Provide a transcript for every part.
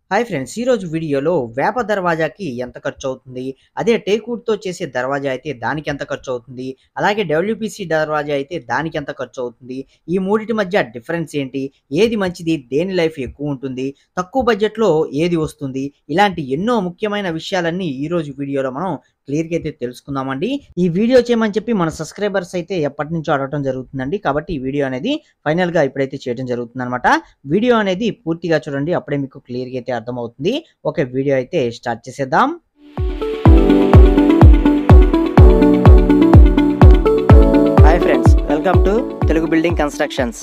hi friends ఈరోజు వీడియోలో వేప దర్వాజాకి ఎంత ఖర్చు అవుతుంది అదే టేక్వుడ్తో చేసే దర్వాజా అయితే దానికి ఎంత ఖర్చు అవుతుంది అలాగే డబ్ల్యూపీసీ దర్వాజా అయితే దానికి ఎంత ఖర్చు అవుతుంది ఈ మూడిటి మధ్య డిఫరెన్స్ ఏంటి ఏది మంచిది దేని లైఫ్ ఎక్కువ ఉంటుంది తక్కువ బడ్జెట్లో ఏది వస్తుంది ఇలాంటి ఎన్నో ముఖ్యమైన విషయాలన్నీ ఈరోజు వీడియోలో మనం క్లియర్గా అయితే తెలుసుకుందామండి ఈ వీడియో చేయమని చెప్పి మన సబ్స్క్రైబర్స్ అయితే ఎప్పటి నుంచో అడగటం జరుగుతుందండి కాబట్టి ఈ వీడియో అనేది ఫైనల్గా ఇప్పుడైతే చేయడం జరుగుతుంది అనమాట వీడియో అనేది పూర్తిగా చూడండి అప్పుడే మీకు క్లియర్గా అయితే అర్థమవుతుంది ఓకే వీడియో అయితే స్టార్ట్ చేసేద్దాం hi friends welcome to Telugu building constructions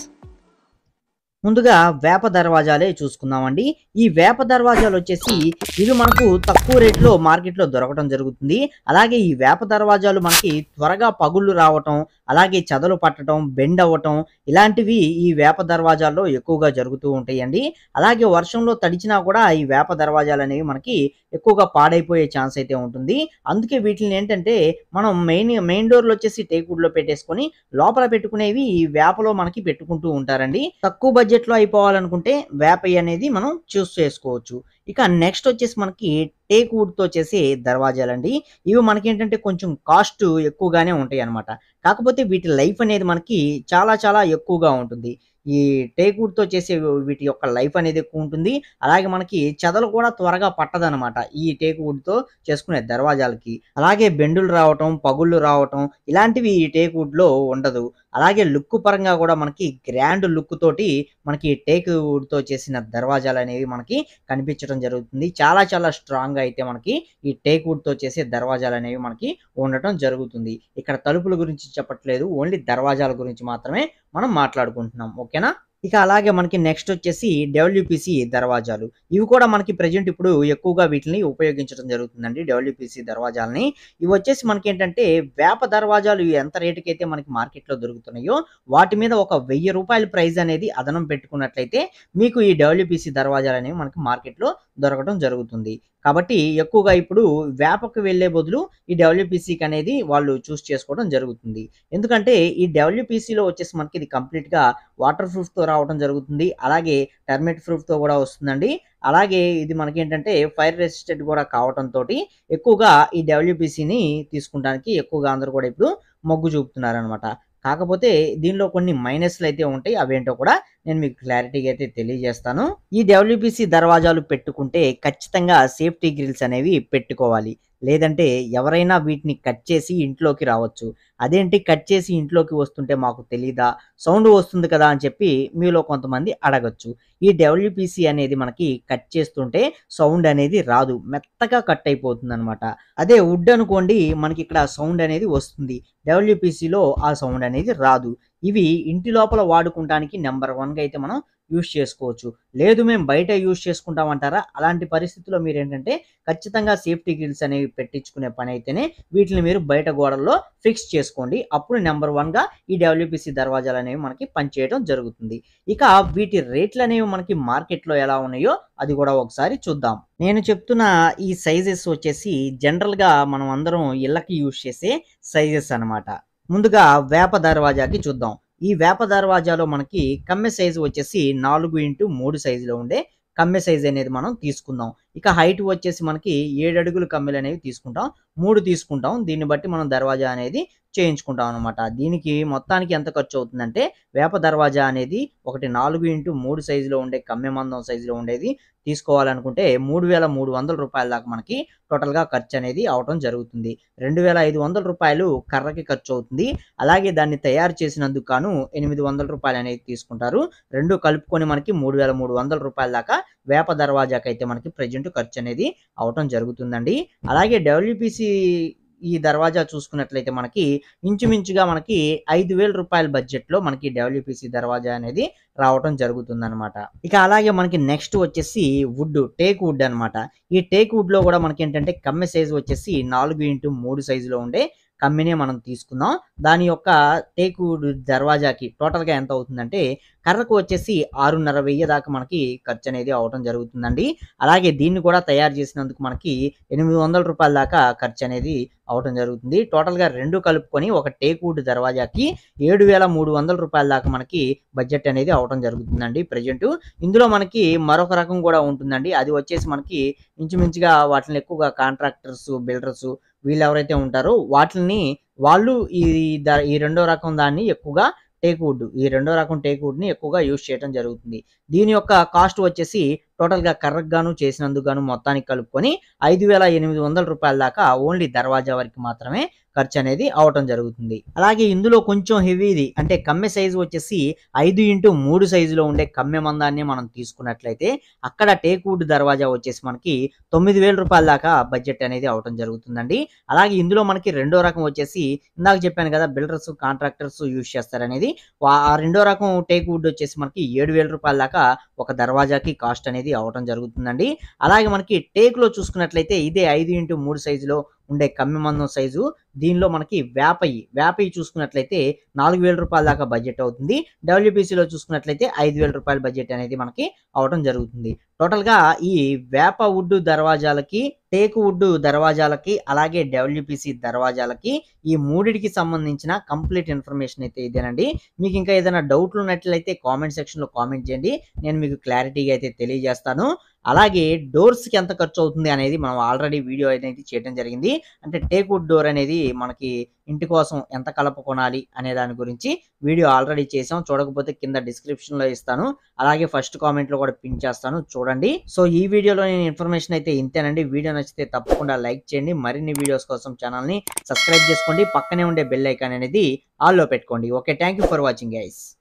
ముందుగా వేప దర్వాజాలే చూసుకుందామండి ఈ వేప దర్వాజాలు వచ్చేసి ఇవి మనకు తక్కువ రేట్లో మార్కెట్లో దొరకడం జరుగుతుంది అలాగే ఈ వేప దర్వాజాలు మనకి త్వరగా పగుళ్ళు రావటం అలాగే చెదలు పట్టడం బెండ్ అవ్వటం ఇలాంటివి ఈ వేప దర్వాజాల్లో ఎక్కువగా జరుగుతూ ఉంటాయండి అలాగే వర్షంలో తడిచినా కూడా ఈ వేప దర్వాజాలు అనేవి మనకి ఎక్కువగా పాడైపోయే ఛాన్స్ అయితే ఉంటుంది అందుకే వీటిని ఏంటంటే మనం మెయిన్ మెయిన్ డోర్లు వచ్చేసి టేకుడ్లో పెట్టేసుకొని లోపల పెట్టుకునేవి ఈ వేపలో మనకి పెట్టుకుంటూ ఉంటారండి తక్కువ బడ్జెట్లో అయిపోవాలనుకుంటే వేప అనేది మనం చూస్ చేసుకోవచ్చు ఇక నెక్స్ట్ వచ్చేసి మనకి టేక్ వుడ్తో చేసే దర్వాజాలండి ఇవి మనకి ఏంటంటే కొంచెం కాస్ట్ ఎక్కువగానే ఉంటాయి అన్నమాట కాకపోతే వీటి లైఫ్ అనేది మనకి చాలా చాలా ఎక్కువగా ఉంటుంది ఈ టేక్ వుడ్తో చేసే వీటి యొక్క లైఫ్ అనేది ఎక్కువ ఉంటుంది అలాగే మనకి చెదలు కూడా త్వరగా పట్టదనమాట ఈ టేక్ వుడ్తో చేసుకునే దర్వాజాలకి అలాగే బెండులు రావటం పగుళ్ళు రావటం ఇలాంటివి ఈ టేక్ వుడ్లో ఉండదు అలాగే లుక్ పరంగా కూడా మనకి గ్రాండ్ లుక్ తోటి మనకి టేక్ వుడ్తో చేసిన దర్వాజాలు అనేవి మనకి కనిపించడం జరుగుతుంది చాలా చాలా స్ట్రాంగ్ అయితే మనకి ఈ టేక్ వుడ్తో చేసే దర్వాజాలు అనేవి మనకి ఉండటం జరుగుతుంది ఇక్కడ తలుపుల గురించి చెప్పట్లేదు ఓన్లీ దర్వాజాల గురించి మాత్రమే మనం మాట్లాడుకుంటున్నాం ఓకేనా ఇక అలాగే మనకి నెక్స్ట్ వచ్చేసి డబ్ల్యూపీసీ దర్వాజాలు ఇవి కూడా మనకి ప్రజెంట్ ఇప్పుడు ఎక్కువగా వీటిని ఉపయోగించడం జరుగుతుందండి డబ్ల్యూపీసీ దర్వాజాలని ఇవి వచ్చేసి మనకి ఏంటంటే వేప దర్వాజాలు ఎంత రేటుకి అయితే మనకి మార్కెట్లో దొరుకుతున్నాయో వాటి మీద ఒక వెయ్యి రూపాయల ప్రైస్ అనేది అదనం పెట్టుకున్నట్లయితే మీకు ఈ డబ్ల్యూపీసీ దర్వాజాలు అనేవి మనకి మార్కెట్లో దొరకడం జరుగుతుంది కాబట్టి ఎక్కువగా ఇప్పుడు వేపకు వెళ్లే బదులు ఈ డబ్ల్యూపీసీకి అనేది వాళ్ళు చూస్ చేసుకోవడం జరుగుతుంది ఎందుకంటే ఈ డబ్ల్యూపీసీలో వచ్చేసి మనకి ఇది కంప్లీట్గా వాటర్ ప్రూఫ్తో రావడం జరుగుతుంది అలాగే టర్మెట్ ప్రూఫ్తో కూడా వస్తుందండి అలాగే ఇది మనకి ఏంటంటే ఫైర్ రెసిస్టెంట్ కూడా కావడంతో ఎక్కువగా ఈ డబ్ల్యూపీసీని తీసుకుంటానికి ఎక్కువగా అందరూ కూడా ఇప్పుడు మొగ్గు చూపుతున్నారు అనమాట కాకపోతే దీనిలో కొన్ని మైనస్లు అయితే ఉంటాయి అవేంటో కూడా నేను మీకు క్లారిటీగా అయితే తెలియజేస్తాను ఈ డబ్ల్యూపీసీ దర్వాజాలు పెట్టుకుంటే ఖచ్చితంగా సేఫ్టీ గ్రిల్స్ అనేవి పెట్టుకోవాలి లేదంటే ఎవరైనా వీటిని కట్ చేసి ఇంట్లోకి రావచ్చు అదేంటి కట్ చేసి ఇంట్లోకి వస్తుంటే మాకు తెలీదా సౌండ్ వస్తుంది కదా అని చెప్పి మీలో కొంతమంది అడగచ్చు ఈ డబ్ల్యూపీసీ అనేది మనకి కట్ చేస్తుంటే సౌండ్ అనేది రాదు మెత్తగా కట్ అయిపోతుంది అనమాట అదే వుడ్ అనుకోండి మనకి ఇక్కడ సౌండ్ అనేది వస్తుంది డబ్ల్యూపీసీలో ఆ సౌండ్ అనేది రాదు ఇవి ఇంటి లోపల వాడుకుంటానికి నెంబర్ వన్గా అయితే మనం యూస్ చేసుకోవచ్చు లేదు మేము బయట యూస్ చేసుకుంటామంటారా అలాంటి పరిస్థితుల్లో మీరు ఏంటంటే ఖచ్చితంగా సేఫ్టీ గ్రిల్స్ అనేవి పెట్టించుకునే పని అయితేనే వీటిని మీరు బయట గోడల్లో ఫిక్స్ చేసుకోండి అప్పుడు నెంబర్ వన్గా ఈ డబ్ల్యూపీసీ దర్వాజాలు అనేవి మనకి పనిచేయడం జరుగుతుంది ఇక వీటి రేట్లు అనేవి మనకి మార్కెట్లో ఎలా ఉన్నాయో అది కూడా ఒకసారి చూద్దాం నేను చెప్తున్న ఈ సైజెస్ వచ్చేసి జనరల్గా మనం అందరం ఇళ్ళకి యూస్ చేసే సైజెస్ అనమాట ముందుగా వేప దర్వాజాకి చూద్దాం ఈ వేప దర్వాజాలో మనకి కమ్మె సైజు వచ్చేసి నాలుగు ఇంటూ మూడు సైజులో ఉండే కమ్మె సైజ్ అనేది మనం తీసుకుందాం ఇక హైట్ వచ్చేసి మనకి ఏడు అడుగులు కమ్మెలు అనేవి తీసుకుంటాం మూడు తీసుకుంటాం దీన్ని బట్టి మనం దర్వాజా అనేది చేయించుకుంటాం అనమాట దీనికి మొత్తానికి ఎంత ఖర్చు అవుతుందంటే వేప దర్వాజా అనేది ఒకటి నాలుగు ఇంటూ మూడు సైజులో ఉండే కమ్మె మందం సైజులో ఉండేది తీసుకోవాలనుకుంటే మూడు వేల మూడు వందల రూపాయల దాకా మనకి టోటల్గా ఖర్చు అనేది అవటం జరుగుతుంది రెండు వేల ఐదు వందల రూపాయలు కర్రకి ఖర్చు అవుతుంది అలాగే దాన్ని తయారు చేసినందుకు గాను ఎనిమిది వందల రూపాయలు అనేది తీసుకుంటారు రెండు కలుపుకొని మనకి మూడు వేల మూడు వందల రూపాయల దాకా వేప దర్వాజాకి అయితే మనకి ప్రజెంట్ ఖర్చు అనేది అవటం జరుగుతుందండి అలాగే డబ్ల్యూపీసీ ఈ దర్వాజా చూసుకున్నట్లయితే మనకి ఇంచుమించుగా మనకి ఐదు వేల రూపాయల బడ్జెట్లో మనకి డబ్ల్యూపీసీ దర్వాజా అనేది రావటం జరుగుతుందన్నమాట ఇక అలాగే మనకి నెక్స్ట్ వచ్చేసి వుడ్ టేక్ వుడ్ అనమాట ఈ టేక్ వుడ్ లో కూడా మనకి ఏంటంటే కమ్మె సైజు వచ్చేసి నాలుగు ఇంటూ మూడు సైజులో ఉండే కమ్మినే మనం తీసుకుందాం దాని యొక్క టేక్ వుడ్ దర్వాజాకి టోటల్గా ఎంత అవుతుందంటే కర్రకు వచ్చేసి ఆరున్నర వెయ్యి దాకా మనకి ఖర్చు అనేది అవటం జరుగుతుందండి అలాగే దీన్ని కూడా తయారు చేసినందుకు మనకి ఎనిమిది వందల రూపాయల దాకా ఖర్చు అనేది అవటం జరుగుతుంది టోటల్ గా రెండు కలుపుకొని ఒక టేక్ వుడ్ దర్వాజాకి ఏడు వేల మూడు వందల రూపాయల దాకా మనకి బడ్జెట్ అనేది అవటం జరుగుతుందండి ప్రజెంట్ ఇందులో మనకి మరొక రకం కూడా ఉంటుందండి అది వచ్చేసి మనకి ఇంచుమించుగా వాటిని ఎక్కువగా కాంట్రాక్టర్స్ బిల్డర్స్ వీళ్ళు ఎవరైతే ఉంటారో వాటిని వాళ్ళు ఈ ద- ఈ రెండో రకం దాన్ని ఎక్కువగా టేక్ వుడ్ ఈ రెండో రకం టేక్ వుడ్ ని ఎక్కువగా యూజ్ చేయడం జరుగుతుంది దీని యొక్క కాస్ట్ వచ్చేసి టోటల్ గా కర్రకు గాను చేసినందుకు గాను మొత్తానికి కలుపుకొని ఐదు వేల ఎనిమిది వందల రూపాయల దాకా ఓన్లీ దర్వాజా వరకు మాత్రమే ఖర్చు అనేది అవటం జరుగుతుంది అలాగే ఇందులో కొంచెం హెవీది అంటే కమ్మె సైజు వచ్చేసి ఐదు ఇంటూ మూడు సైజులో ఉండే కమ్మె మందాన్ని మనం తీసుకున్నట్లయితే అక్కడ టేక్ వుడ్ దర్వాజా వచ్చేసి మనకి తొమ్మిది వేల రూపాయల దాకా బడ్జెట్ అనేది అవటం జరుగుతుందండి అలాగే ఇందులో మనకి రెండో రకం వచ్చేసి ఇందాక చెప్పాను కదా బిల్డర్స్ కాంట్రాక్టర్స్ యూజ్ చేస్తారనేది వా- ఆ రెండో రకం టేక్ వుడ్ వచ్చేసి మనకి ఏడు వేల రూపాయల దాకా ఒక దర్వాజాకి కాస్ట్ అనేది అవటం జరుగుతుందండి అలాగే మనకి టేక్ లో చూసుకున్నట్లయితే ఇదే ఐదు ఇంటూ మూడు సైజులో ఉండే కమ్మి మందం సైజు దీనిలో మనకి వేపయి వేపయి చూసుకున్నట్లయితే నాలుగు వేల రూపాయల దాకా బడ్జెట్ అవుతుంది డబ్ల్యూపీసీలో చూసుకున్నట్లయితే ఐదు వేల రూపాయల బడ్జెట్ అనేది మనకి అవటం జరుగుతుంది టోటల్ గా ఈ వేప వుడ్ దర్వాజాలకి టేక్ వుడ్ దర్వాజాలకి అలాగే డబ్ల్యూపీసీ దర్వాజాలకి ఈ మూడిటికి సంబంధించిన కంప్లీట్ ఇన్ఫర్మేషన్ అయితే ఇదేనండి మీకు ఇంకా ఏదైనా డౌట్లు ఉన్నట్లయితే కామెంట్ సెక్షన్ లో కామెంట్ చేయండి నేను మీకు క్లారిటీగా అయితే తెలియజేస్తాను అలాగే డోర్స్ కి ఎంత ఖర్చు అవుతుంది అనేది మనం ఆల్రెడీ వీడియో అనేది చేయడం జరిగింది అంటే టేక్ వుడ్ డోర్ అనేది మనకి ఇంటి కోసం ఎంత కలప కొనాలి అనే దాని గురించి వీడియో ఆల్రెడీ చేసాం చూడకపోతే కింద డిస్క్రిప్షన్ లో ఇస్తాను అలాగే ఫస్ట్ కామెంట్ లో కూడా పిన్ చేస్తాను చూడండి సో ఈ వీడియోలో నేను ఇన్ఫర్మేషన్ అయితే ఇంతేనండి వీడియో నచ్చితే తప్పకుండా లైక్ చేయండి మరిన్ని వీడియోస్ కోసం ఛానల్ ని సబ్స్క్రైబ్ చేసుకోండి పక్కనే ఉండే బెల్ ఐకాన్ అనేది ఆల్లో పెట్టుకోండి okay thank you for watching guys